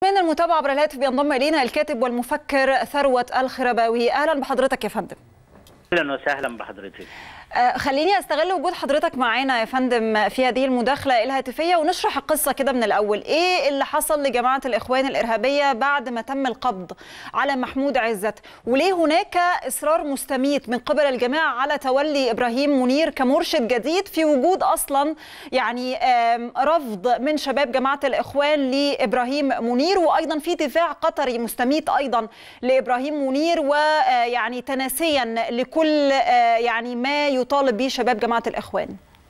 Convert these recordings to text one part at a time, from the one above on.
من المتابعة عبر الهاتف بينضم إلينا الكاتب والمفكر ثروة الخرباوي أهلا بحضرتك يا فندم اهلا وسهلا بحضرتك آه، خليني استغل وجود حضرتك معانا يا فندم في هذه المداخله الهاتفيه ونشرح القصه كده من الاول ايه اللي حصل لجماعه الاخوان الارهابيه بعد ما تم القبض على محمود عزت وليه هناك اصرار مستميت من قبل الجماعه على تولي ابراهيم منير كمرشد جديد في وجود اصلا يعني آم، رفض من شباب جماعه الاخوان لابراهيم منير وايضا في دفاع قطري مستميت ايضا لابراهيم منير ويعني تناسيا لكل آه، يعني ما يطالب به شباب جماعه الاخوان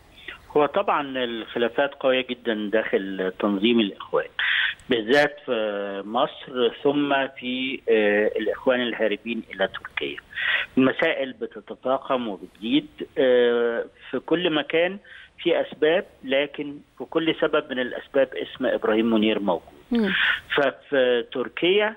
هو طبعا الخلافات قويه جدا داخل تنظيم الاخوان بالذات في مصر ثم في آه، الاخوان الهاربين الى تركيا المسائل بتتفاقم وبتزيد آه، في كل مكان في اسباب لكن في كل سبب من الاسباب اسم ابراهيم منير موجود مم. ففي تركيا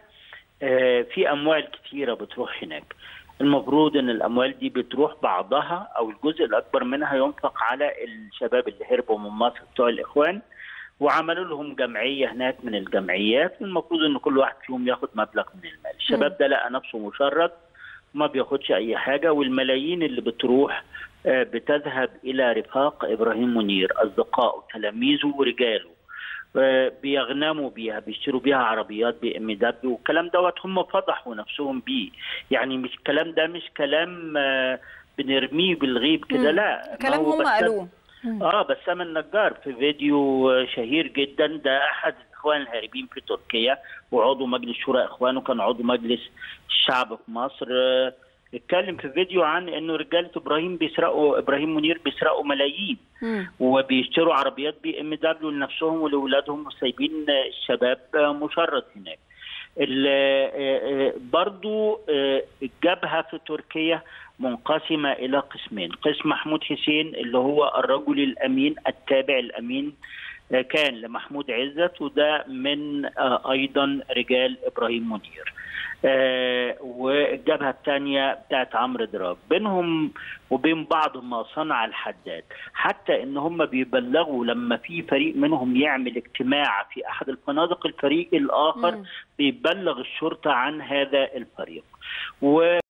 آه، في اموال كثيره بتروح هناك المفروض ان الاموال دي بتروح بعضها او الجزء الاكبر منها ينفق على الشباب اللي هربوا من مصر بتوع الاخوان وعملوا لهم جمعيه هناك من الجمعيات المفروض ان كل واحد فيهم ياخد مبلغ من المال الشباب ده لقى نفسه مشرد ما بياخدش اي حاجه والملايين اللي بتروح آه، بتذهب الى رفاق ابراهيم منير اصدقائه تلاميذه ورجاله آه، بيغنموا بيها بيشتروا بيها عربيات بي ام دبليو والكلام دوت هم فضحوا نفسهم بيه يعني مش الكلام ده مش كلام آه، بنرميه بالغيب كده مم. لا ما كلام هو هم بسام- قالوه مم. اه بسام النجار في فيديو آه، شهير جدا ده احد الاخوان الهاربين في تركيا وعضو مجلس شورى اخوانه كان عضو مجلس الشعب في مصر آه، اتكلم في فيديو عن انه رجاله ابراهيم بيسرقوا ابراهيم منير بيسرقوا ملايين مم. وبيشتروا عربيات بي ام دبليو لنفسهم ولاولادهم وسايبين الشباب مشرد هناك. ال- آه، آه، برضو آه، الجبهه في تركيا منقسمه الى قسمين، قسم محمود حسين اللي هو الرجل الامين التابع الامين آه، كان لمحمود عزت وده من آه، ايضا رجال ابراهيم منير. آه، والجبهه الثانيه بتاعت عمرو دراج بينهم وبين بعض ما صنع الحداد حتى ان هم بيبلغوا لما في فريق منهم يعمل اجتماع في احد الفنادق الفريق الاخر مم. بيبلغ الشرطه عن هذا الفريق و